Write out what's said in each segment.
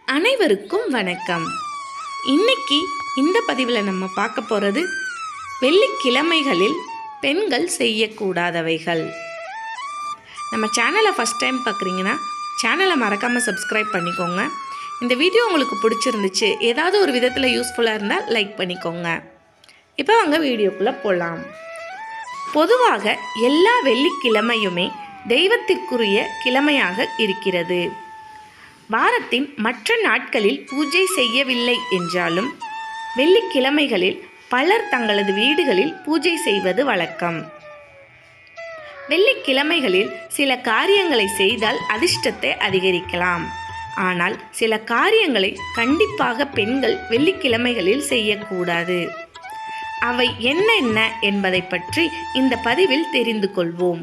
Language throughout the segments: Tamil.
அனைவருக்கும் வணக்கம் இன்னைக்கு இந்த பதிவில் நம்ம பார்க்க போகிறது வெள்ளிக்கிழமைகளில் பெண்கள் செய்யக்கூடாதவைகள் நம்ம சேனலை ஃபஸ்ட் டைம் பார்க்குறீங்கன்னா சேனலை மறக்காமல் சப்ஸ்கிரைப் பண்ணிக்கோங்க இந்த வீடியோ உங்களுக்கு பிடிச்சிருந்துச்சு ஏதாவது ஒரு விதத்தில் யூஸ்ஃபுல்லாக இருந்தால் லைக் பண்ணிக்கோங்க இப்போ வாங்க வீடியோக்குள்ளே போகலாம் பொதுவாக எல்லா வெள்ளிக்கிழமையுமே தெய்வத்திற்குரிய கிழமையாக இருக்கிறது வாரத்தின் மற்ற நாட்களில் பூஜை செய்யவில்லை என்றாலும் வெள்ளிக்கிழமைகளில் பலர் தங்களது வீடுகளில் பூஜை செய்வது வழக்கம் வெள்ளிக்கிழமைகளில் சில காரியங்களை செய்தால் அதிர்ஷ்டத்தை அதிகரிக்கலாம் ஆனால் சில காரியங்களை கண்டிப்பாக பெண்கள் வெள்ளிக்கிழமைகளில் செய்யக்கூடாது அவை என்னென்ன என்பதை பற்றி இந்த பதிவில் தெரிந்து கொள்வோம்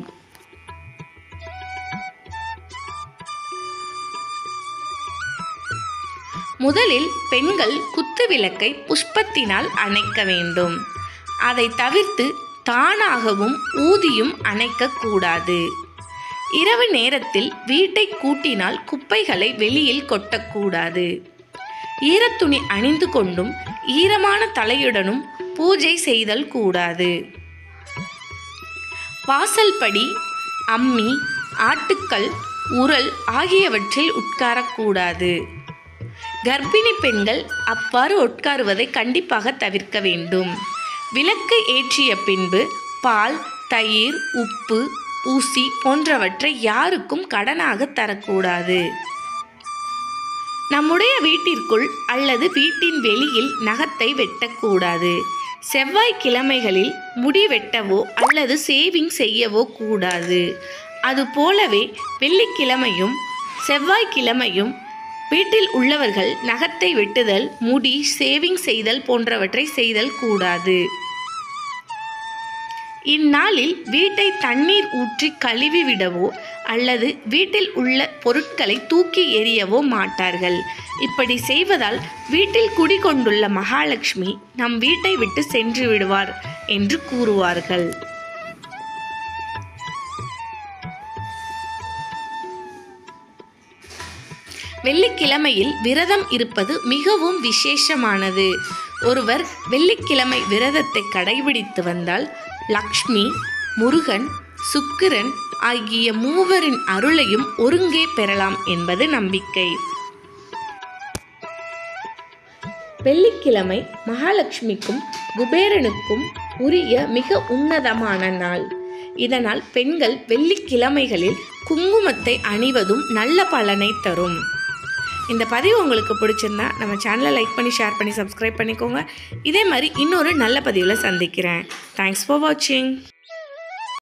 முதலில் பெண்கள் குத்து விளக்கை புஷ்பத்தினால் அணைக்க வேண்டும் அதை தவிர்த்து தானாகவும் ஊதியும் அணைக்கக்கூடாது இரவு நேரத்தில் வீட்டை கூட்டினால் குப்பைகளை வெளியில் கொட்டக்கூடாது ஈரத்துணி அணிந்து கொண்டும் ஈரமான தலையுடனும் பூஜை செய்தல் கூடாது வாசல்படி அம்மி ஆட்டுக்கல் உரல் ஆகியவற்றில் உட்காரக்கூடாது கர்ப்பிணி பெண்கள் அவ்வாறு உட்காருவதை கண்டிப்பாக தவிர்க்க வேண்டும் விளக்கு ஏற்றிய பின்பு பால் தயிர் உப்பு ஊசி போன்றவற்றை யாருக்கும் கடனாக தரக்கூடாது நம்முடைய வீட்டிற்குள் அல்லது வீட்டின் வெளியில் நகத்தை வெட்டக்கூடாது செவ்வாய்க்கிழமைகளில் முடி வெட்டவோ அல்லது சேவிங் செய்யவோ கூடாது அதுபோலவே வெள்ளிக்கிழமையும் செவ்வாய்க்கிழமையும் வீட்டில் உள்ளவர்கள் நகத்தை வெட்டுதல் முடி சேவிங் செய்தல் போன்றவற்றை செய்தல் கூடாது இந்நாளில் வீட்டை தண்ணீர் ஊற்றி கழுவி விடவோ அல்லது வீட்டில் உள்ள பொருட்களை தூக்கி எறியவோ மாட்டார்கள் இப்படி செய்வதால் வீட்டில் குடிகொண்டுள்ள மகாலட்சுமி நம் வீட்டை விட்டு சென்று விடுவார் என்று கூறுவார்கள் வெள்ளிக்கிழமையில் விரதம் இருப்பது மிகவும் விசேஷமானது ஒருவர் வெள்ளிக்கிழமை விரதத்தை கடைபிடித்து வந்தால் லக்ஷ்மி முருகன் சுக்கிரன் ஆகிய மூவரின் அருளையும் ஒருங்கே பெறலாம் என்பது நம்பிக்கை வெள்ளிக்கிழமை மகாலட்சுமிக்கும் குபேரனுக்கும் உரிய மிக உன்னதமான நாள் இதனால் பெண்கள் வெள்ளிக்கிழமைகளில் குங்குமத்தை அணிவதும் நல்ல பலனை தரும் இந்த பதிவு உங்களுக்கு பிடிச்சிருந்தா நம்ம சேனலை லைக் பண்ணி ஷேர் பண்ணி சப்ஸ்கிரைப் பண்ணிக்கோங்க இதே மாதிரி இன்னொரு நல்ல பதிவில் சந்திக்கிறேன் தேங்க்ஸ் ஃபார் வாட்சிங்